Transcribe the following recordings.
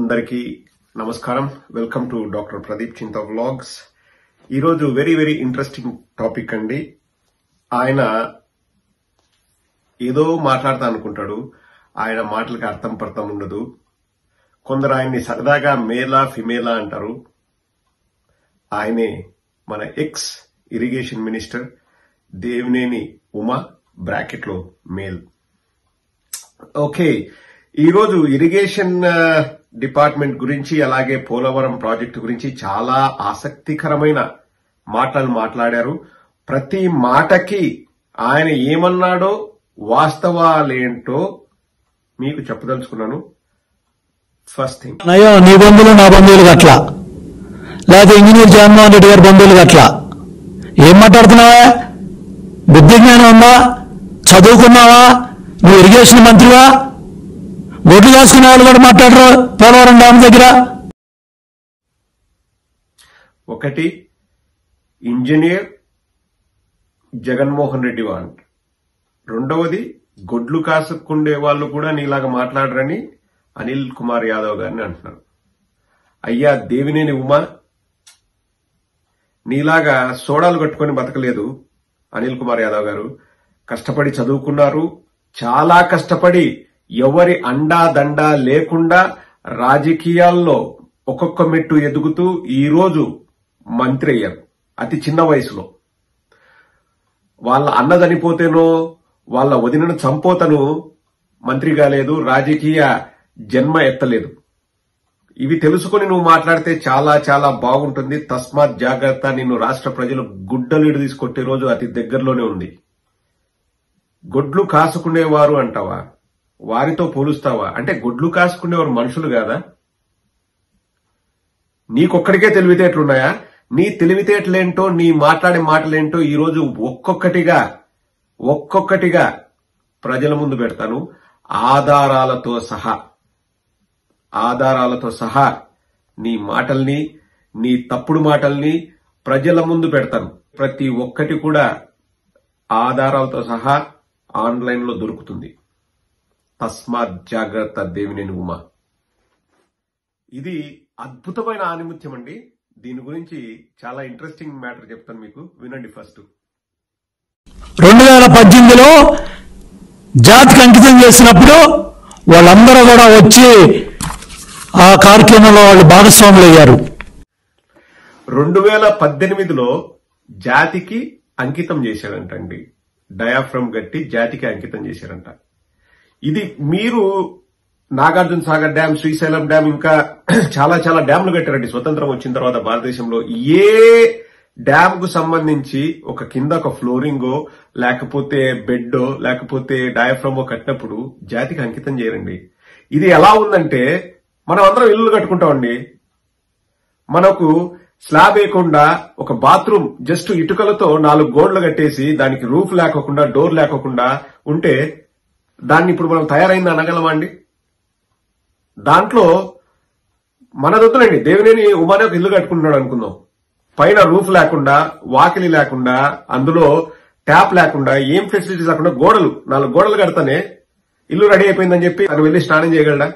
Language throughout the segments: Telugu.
అందరికీ నమస్కారం వెల్కమ్ టు డాక్టర్ ప్రదీప్ చింత వ్లాగ్స్ ఈరోజు వెరీ వెరీ ఇంట్రెస్టింగ్ టాపిక్ అండి ఆయన ఏదో మాట్లాడతా అనుకుంటాడు ఆయన మాటలకి అర్థం పర్థం ఉండదు కొందరు ఆయన్ని సరదాగా మేలా ఫిమేలా అంటారు ఆయనే మన ex irrigation minister Devineni Uma బ్రాకెట్లో మేల్ ఓకే ఈరోజు ఇరిగేషన్ ఆ, డిపార్ట్మెంట్ గురించి అలాగే పోలవరం ప్రాజెక్టు గురించి చాలా ఆసక్తికరమైన మాటలు మాట్లాడారు ప్రతి మాటకి ఆయన ఏమన్నాడో వాస్తవాలేంటో మీకు చెప్పదలుచుకున్నాను ఫస్ట్ థింగ్ నయ్యో నీ బంధువులు నా బంధువులు అట్లా లేకపోతే ఇంజనీర్ జగన్మోహన్ రెడ్డి గారి బంధువులు అట్లా ఏం మాట్లాడుతున్నావా బుద్ధి జ్ఞానం ఉందా చదువుకున్నావా నువ్వు ఇరిగేషన్ మంత్రివా గొడ్లు కాసుకునే వాళ్ళు కూడా మాట్లాడరు పోలవరం డ్యామ్ దగ్గర ఒకటి ఇంజనీర్ జగన్మోహన్ రెడ్డి వాన్ రెండవది గొడ్లు కాసుకుండే వాళ్ళు కూడా నీలాగా మాట్లాడరని అనిల్ కుమార్ యాదవ్ గారిని అంటున్నారు అయ్యా దేవినేని ఉమా నీలాగా సోడాలు కట్టుకొని బతకలేదు అనిల్ కుమార్ యాదవ్ గారు కష్టపడి చదువుకున్నారు చాలా కష్టపడి ఎవరి అండా దండా లేకుండా రాజకీయాల్లో ఒక్కొక్క మెట్టు ఎదుగుతూ ఈ రోజు మంత్రి అయ్యారు అతి చిన్న వయసులో వాళ్ళ అన్న చనిపోతేనో వాళ్ళ వదినను చంపోతను మంత్రి కాలేదు రాజకీయ జన్మ ఎత్తలేదు ఇవి తెలుసుకుని నువ్వు మాట్లాడితే చాలా చాలా బాగుంటుంది తస్మాత్ జాగ్రత్త నిన్ను రాష్ట్ర ప్రజలు గుడ్డలీడు తీసుకొట్టే రోజు అతి దగ్గరలోనే ఉంది గొడ్లు కాసుకునేవారు అంటావా వారితో పోలుస్తావా అంటే గొడ్లు కాసుకునేవారు మనుషులు కాదా నీకొక్కడికే తెలివితేటలున్నాయా నీ తెలివితేటలేంటో నీ మాట్లాడే మాటలేంటో ఈ రోజు ఒక్కొక్కటిగా ఒక్కొక్కటిగా ప్రజల ముందు పెడతాను ఆధారాలతో సహా ఆధారాలతో సహా నీ మాటల్ని నీ తప్పుడు మాటల్ని ప్రజల ముందు పెడతాను ప్రతి ఒక్కటి కూడా ఆధారాలతో సహా ఆన్లైన్ లో దొరుకుతుంది తస్మాత్ జాగ్రత్త దేవినేని ఉమా ఇది అద్భుతమైన ఆనిముత్యం అండి దీని గురించి చాలా ఇంట్రెస్టింగ్ మ్యాటర్ చెప్తాను మీకు వినండి ఫస్ట్ రెండు వేల పద్దెనిమిదిలో జాతికి అంకితం చేసినప్పుడు వాళ్ళందరూ కూడా వచ్చి ఆ కార్యక్రమంలో వాళ్ళు భాగస్వాములు అయ్యారు రెండు వేల పద్దెనిమిదిలో జాతికి అంకితం చేశారంటండి డయాఫ్రమ్ గట్టి జాతికి అంకితం చేశారంట ఇది మీరు నాగార్జున సాగర్ డ్యామ్ శ్రీశైలం డ్యామ్ ఇంకా చాలా చాలా డ్యామ్లు కట్టారండి స్వతంత్రం వచ్చిన తర్వాత భారతదేశంలో ఏ డ్యామ్ కు సంబంధించి ఒక కింద ఒక ఫ్లోరింగో లేకపోతే బెడ్డో లేకపోతే డయాఫ్రమో కట్టినప్పుడు జాతికి అంకితం చేయరండి ఇది ఎలా ఉందంటే మనం అందరం ఇల్లు కట్టుకుంటామండి మనకు స్లాబ్ వేయకుండా ఒక బాత్రూమ్ జస్ట్ ఇటుకలతో నాలుగు గోడలు కట్టేసి దానికి రూఫ్ లేకోకుండా డోర్ లేకోకుండా ఉంటే దాన్ని ఇప్పుడు మనం తయారైంది అనగలమా అండి దాంట్లో మన దొద్దునండి దేవినేని ఉమానే ఒక ఇల్లు కట్టుకుంటున్నాడు అనుకుందాం పైన రూఫ్ లేకుండా వాకిలి లేకుండా అందులో ట్యాప్ లేకుండా ఏం ఫెసిలిటీస్ లేకుండా గోడలు నాలుగు గోడలు కడతానే ఇల్లు రెడీ అయిపోయిందని చెప్పి అక్కడ వెళ్లి స్నానం చేయగలడా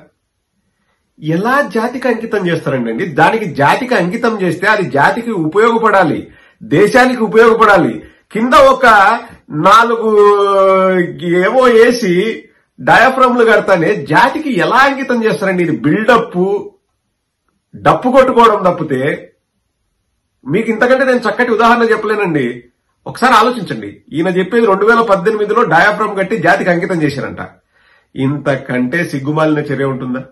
ఎలా జాతికి అంకితం చేస్తారండి అండి దానికి జాతికి అంకితం చేస్తే అది జాతికి ఉపయోగపడాలి దేశానికి ఉపయోగపడాలి కింద ఒక నాలుగు ఏవో వేసి డయాఫ్రమ్లు కడతానే జాతికి ఎలా అంకితం చేస్తారండి ఇది బిల్డప్ డప్పు కొట్టుకోవడం తప్పితే మీకు ఇంతకంటే నేను చక్కటి ఉదాహరణ చెప్పలేనండి ఒకసారి ఆలోచించండి ఈయన చెప్పేది రెండు వేల పద్దెనిమిదిలో డయాఫ్రమ్ కట్టి జాతికి అంకితం చేశారంట ఇంతకంటే సిగ్గుమాలిన చర్య ఉంటుందా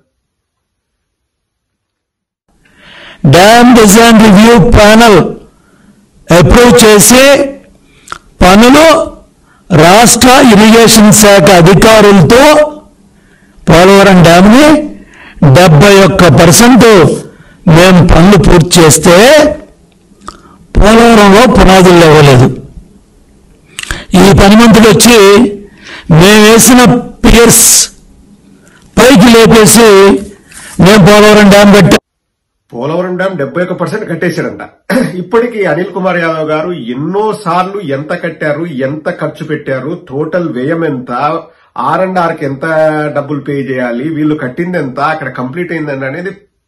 dam design review panel approve చేసి పనులు రాష్ట్ర ఇరిగేషన్ శాఖ అధికారులతో పోలవరం డ్యామ్ని డెబ్బై ఒక్క పర్సెంట్ మేము పనులు పూర్తి చేస్తే పోలవరంలో పునాదులు ఇవ్వలేదు ఈ పనిమంతుడు వచ్చి మేము వేసిన పియర్స్ పైకి లేపేసి మేము పోలవరం డ్యామ్ కట్టాం పోలవరం డ్యామ్ డెబ్బై ఒక్క పర్సెంట్ కట్టేశారంట ఇప్పటికీ అనిల్ కుమార్ యాదవ్ గారు ఎన్నో సార్లు ఎంత కట్టారు ఎంత ఖర్చు పెట్టారు టోటల్ వ్యయం ఎంత ఆర్ అండ్ ఆర్ కి ఎంత డబ్బులు పే చేయాలి వీళ్ళు కట్టింది ఎంత అక్కడ కంప్లీట్ అయింది అనేది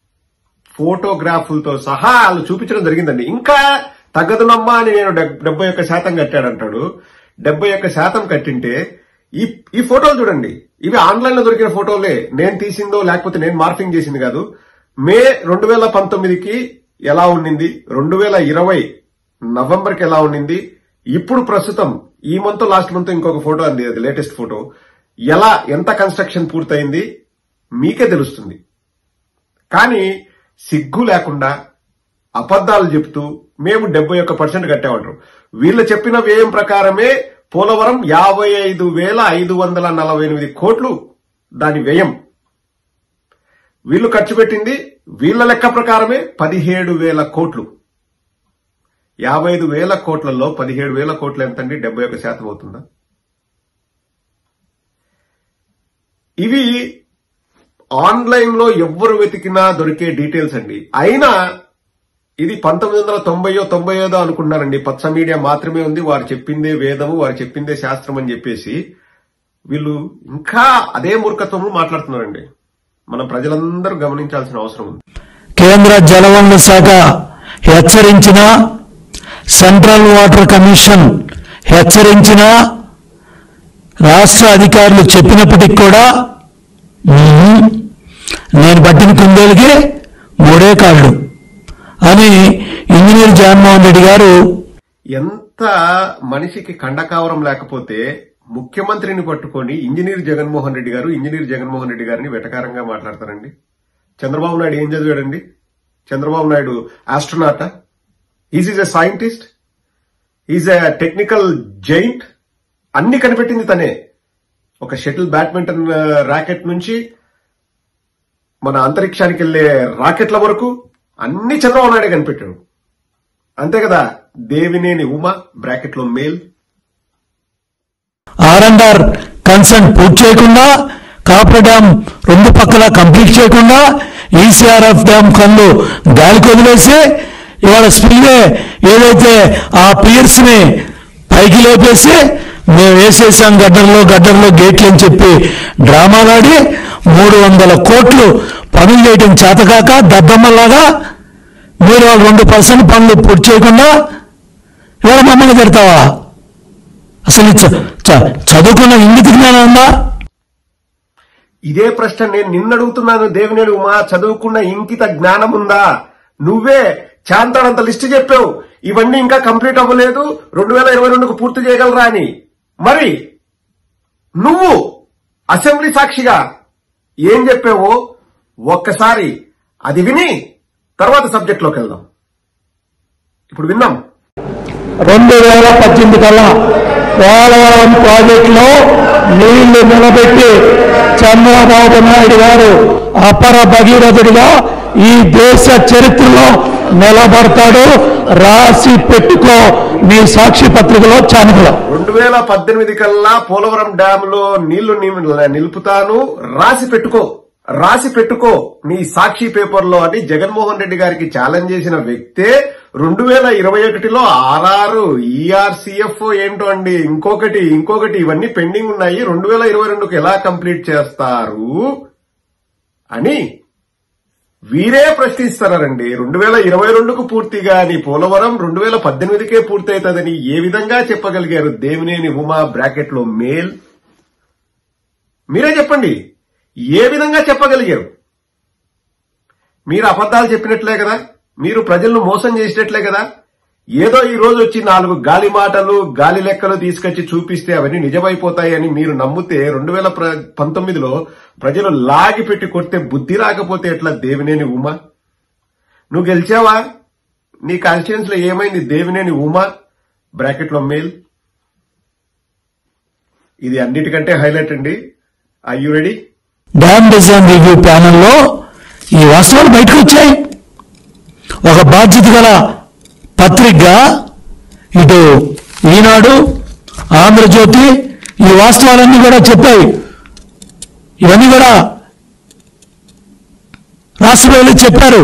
ఫోటోగ్రాఫులతో సహా వాళ్ళు చూపించడం జరిగిందండి ఇంకా తగ్గదునమ్మా అని నేను డెబ్- డెబ్బై ఒక్క శాతం కట్టాడంటాడు డెబ్బై ఒక్క శాతం కట్టింటే ఈ ఈ ఫోటోలు చూడండి ఇవి ఆన్లైన్ లో దొరికిన ఫోటోలే నేను తీసిందో లేకపోతే నేను మార్ఫింగ్ చేసింది కాదు మే రెండు వేల పంతొమ్మిదికి ఎలా ఉండింది రెండు వేల ఇరవై నవంబర్ కి ఎలా ఉండింది ఇప్పుడు ప్రస్తుతం ఈ మంత్ లాస్ట్ మంత్ ఇంకొక ఫోటో అంది అది లేటెస్ట్ ఫోటో ఎలా ఎంత కన్స్ట్రక్షన్ పూర్తయింది మీకే తెలుస్తుంది కానీ సిగ్గు లేకుండా అబద్దాలు చెప్తూ మేము డెబ్బై ఒక్క పర్సెంట్ కట్టామంటారు వీళ్ళు చెప్పిన వ్యయం ప్రకారమే పోలవరం యాభై ఐదు వేల ఐదు వందల నలభై ఎనిమిది కోట్లు దాని వ్యయం వీళ్ళు ఖర్చు పెట్టింది వీళ్ళ లెక్క ప్రకారమే పదిహేడు వేల కోట్లు యాభై ఐదు వేల కోట్లలో పదిహేడు వేల కోట్లు ఎంతండి డెబ్బై ఒక్క శాతం అవుతుందా ఇవి ఆన్లైన్ లో ఎవ్వరు వెతికినా దొరికే డీటెయిల్స్ అండి అయినా ఇది పంతొమ్మిది వందల తొంభైయో తొంభై ఐదో అనుకుంటున్నారండి పచ్చ మీడియా మాత్రమే ఉంది వారు చెప్పిందే వేదము వారు చెప్పిందే శాస్త్రం అని చెప్పేసి వీళ్ళు ఇంకా అదే మూర్ఖత్వము మాట్లాడుతున్నారండి మనం ప్రజలందరూ గమనించాల్సిన అవసరం ఉంది కేంద్ర జలవనరుల శాఖ హెచ్చరించిన సెంట్రల్ వాటర్ కమిషన్ హెచ్చరించిన రాష్ట్ర అధికారులు చెప్పినప్పటికి కూడా "ఉహుం, నేను పట్టిన కుందేలుకి మూడే కాళ్ళు అని ఇంజనీర్ జగన్మోహన్ రెడ్డి గారు ఎంత మనిషికి కండకావరం లేకపోతే ముఖ్యమంత్రిని పట్టుకొని ఇంజనీర్ జగన్మోహన్ రెడ్డి గారు ఇంజనీర్ జగన్మోహన్ రెడ్డి గారిని వెటకారంగా మాట్లాడతారండి చంద్రబాబు నాయుడు ఏం చదివాడండి Chandrababu Naidu astronaut is is a scientist is a technical giant అన్ని కనిపెట్టింది తనే ఒక షటిల్ బ్యాడ్మింటన్ ర్యాకెట్ నుంచి మన అంతరిక్షానికి వెళ్లే రాకెట్ల వరకు అన్ని చంద్రబాబు నాయుడే కనిపెట్టాడు అంతే కదా దేవినేని ఉమ బ్రాకెట్ లో male R and R concern పూర్తి చేయకుండా కాపర్ డ్యామ్ రెండు పక్కల కంప్లీట్ చేయకుండా ఈసీఆర్ఎఫ్ డ్యామ్ కళ్ళు గాలికి వదిలేసి ఇవాళ స్పిల్వే ఏదైతే ఆ పియర్స్ ని పైకి లేపేసి మేము వేసేసాం గడ్డర్లో గడ్డర్లో గేట్లు అని చెప్పి డ్రామాలాడి మూడు వందల కోట్లు పనులు చేయడం చేతకాక దద్దమ్మలాగా మీరు వాళ్ళు రెండు పర్సెంట్ పనులు పూర్తి చేయకుండా ఇవాళ మమ్మల్ని తిడతావా అసలు ఈ చ- చ- చదువుకున్న ఇంగిత జ్ఞానం ఉందా ఇదే ప్రశ్న నేను నిన్న అడుగుతున్నాను దేవినేని ఉమా చదువుకున్న ఇంకిత జ్ఞానం ఉందా నువ్వే చాంతాడంత లిస్ట్ చెప్పావు ఇవన్నీ ఇంకా కంప్లీట్ అవ్వలేదు రెండు వేల ఇరవై రెండుకు పూర్తి చేయగలరా అని మరి నువ్వు అసెంబ్లీ సాక్షిగా ఏం చెప్పావో ఒక్కసారి అది విని తర్వాత సబ్జెక్ట్ లోకి వెళ్దాం ఇప్పుడు విన్నాం రెండు వేల పద్దెనిమిది కల్లా పోలవరం ప్రాజెక్టులో నీళ్లు నిలబెట్టి చంద్రబాబు నాయుడు గారు అపర భగీరథుడిగా ఈ దేశ చరిత్రలో నిలబడతాడు రాసి పెట్టుకో నీ సాక్షి పత్రికలో ఛానల్లో రెండు వేల పద్దెనిమిది కల్లా పోలవరం డ్యామ్ లో నీళ్లు ని- నిలుపుతాను రాసి పెట్టుకో రాసి పెట్టుకో నీ సాక్షి పేపర్ లో అని జగన్మోహన్ రెడ్డి గారికి ఛాలెంజ్ చేసిన వ్యక్తే రెండు వేల ఇరవై ఒకటిలో ఆర్ఆర్ ఈఆర్సీఎఫ్ ఏంటో అండి ఇంకొకటి ఇంకొకటి ఇవన్నీ పెండింగ్ ఉన్నాయి రెండు వేల ఇరవై రెండుకు ఎలా కంప్లీట్ చేస్తారు అని వీరే ప్రశ్నిస్తున్నారండి రెండు వేల ఇరవై రెండుకు పూర్తిగా నీ పోలవరం రెండు వేల పద్దెనిమిదికే పూర్తి అవుతుందని ఏ విధంగా చెప్పగలిగారు దేవినేని ఉమా బ్రాకెట్ లో మేల్ మీరే చెప్పండి ఏ విధంగా చెప్పగలిగారు మీరు అబద్ధాలు చెప్పినట్లే కదా మీరు ప్రజలను మోసం చేసినట్లే కదా ఏదో ఈ రోజు వచ్చి నాలుగు గాలి మాటలు గాలి లెక్కలు తీసుకొచ్చి చూపిస్తే అవన్నీ నిజమైపోతాయని మీరు నమ్మితే రెండు వేల పంతొమ్మిదిలో ప్రజలు లాగి పెట్టి కొడితే బుద్ధి రాకపోతే ఎట్లా దేవినేని ఉమా నువ్వు గెలిచావా నీ కాన్స్టిట్యూన్స్ లో ఏమైంది దేవినేని ఉమా బ్రాకెట్ లో మేల్ ఇది అన్నిటికంటే హైలైట్ అండి ఐ యు రెడీ డ్యామ్ డిజైన్ రివ్యూ ప్యానెల్లో ఈ వాస్తవాలు బయటకు వచ్చాయి ఒక బాధ్యత గల పత్రికగా ఇటు ఈనాడు ఆంధ్రజ్యోతి ఈ వాస్తవాలన్నీ కూడా చెప్పాయి ఇవన్నీ కూడా రాష్ట్ర ప్రజలు చెప్పారు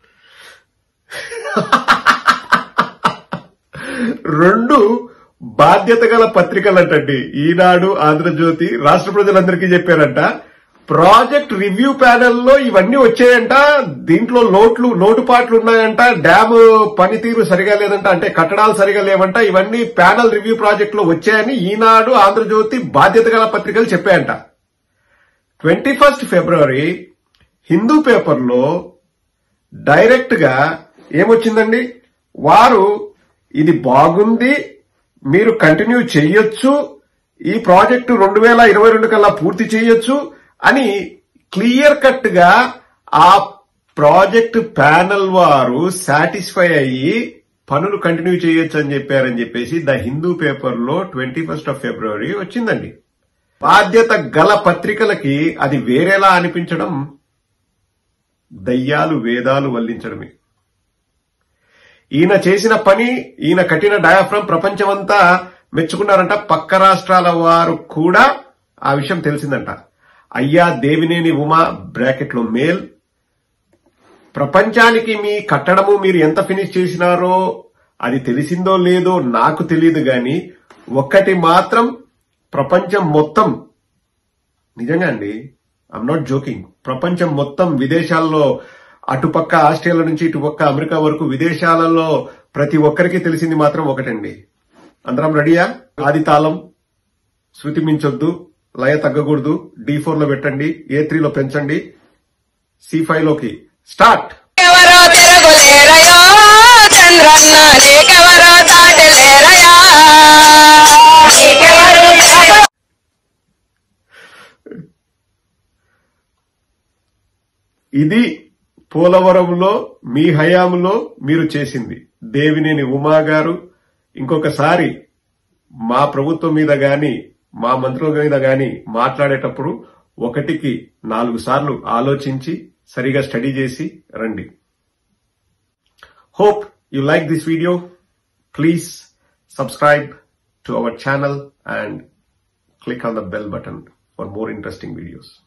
రెండు బాధ్యత గల పత్రికలంటండి ఈనాడు ఆంధ్రజ్యోతి రాష్ట్ర ప్రజలందరికీ చెప్పారంట ప్రాజెక్ట్ రివ్యూ ప్యానెల్లో ఇవన్నీ వచ్చాయంట దీంట్లో లోట్లు లోటుపాట్లు ఉన్నాయంట డ్యామ్ పనితీరు సరిగా లేదంట అంటే కట్టడాలు సరిగా లేవంట ఇవన్నీ ప్యానెల్ రివ్యూ ప్రాజెక్ట్ లో వచ్చాయని ఈనాడు ఆంధ్రజ్యోతి బాధ్యత గల పత్రికలు చెప్పాయంట ట్వంటీ ఫస్ట్ ఫిబ్రవరి హిందూ పేపర్లో డైరెక్ట్ గా ఏమొచ్చిందండి వారు ఇది బాగుంది మీరు కంటిన్యూ చెయ్యొచ్చు ఈ ప్రాజెక్టు రెండు వేల ఇరవై రెండు కల్లా పూర్తి చేయొచ్చు అని క్లియర్ కట్ గా ఆ ప్రాజెక్ట్ ప్యానల్ వారు సాటిస్ఫై అయ్యి పనులు కంటిన్యూ చేయొచ్చు అని చెప్పారని చెప్పేసి ద హిందూ పేపర్ లో ట్వంటీ ఫస్ట్ ఆఫ్ ఫిబ్రవరి వచ్చిందండి బాధ్యత గల పత్రికలకి అది వేరేలా అనిపించడం దయ్యాలు వేదాలు వల్లించడమే ఈయన చేసిన పని ఈయన కట్టిన డయాఫ్రమ్ ప్రపంచమంతా మెచ్చుకున్నారంట పక్క రాష్ట్రాల వారు కూడా ఆ విషయం తెలిసిందంట అయ్యా దేవినేని ఉమా బ్రాకెట్ లో మేల్ ప్రపంచానికి మీ కట్టడము మీరు ఎంత ఫినిష్ చేసినారో అది తెలిసిందో లేదో నాకు తెలియదు గాని ఒక్కటి మాత్రం ప్రపంచం మొత్తం నిజంగా అండి ఐఎమ్ నాట్ జోకింగ్ ప్రపంచం మొత్తం విదేశాల్లో అటుపక్క ఆస్ట్రేలియా నుంచి ఇటుపక్క అమెరికా వరకు విదేశాలలో ప్రతి ఒక్కరికి తెలిసింది మాత్రం ఒకటండి అందరం రెడీయా ఆది తాళం శృతి మించొద్దు లయ తగ్గకూడదు డి ఫోర్ లో పెట్టండి ఏ త్రీ లో పెంచండి సి ఫైవ్ లోకి స్టార్ట్ ఎవరో తిరుగులేరయో చంద్రన్న నీకెవరో దాటలేరయా నీకెవరో తిరగ- ఇది పోలవరంలో మీ హయాంలో మీరు చేసింది దేవినేని ఉమా గారు ఇంకొకసారి మా ప్రభుత్వం మీద గాని మా మంత్రుల మీద గాని మాట్లాడేటప్పుడు ఒకటికి నాలుగు సార్లు ఆలోచించి సరిగా స్టడీ చేసి రండి hope you like this video please subscribe to our channel and click on the bell button for more interesting videos.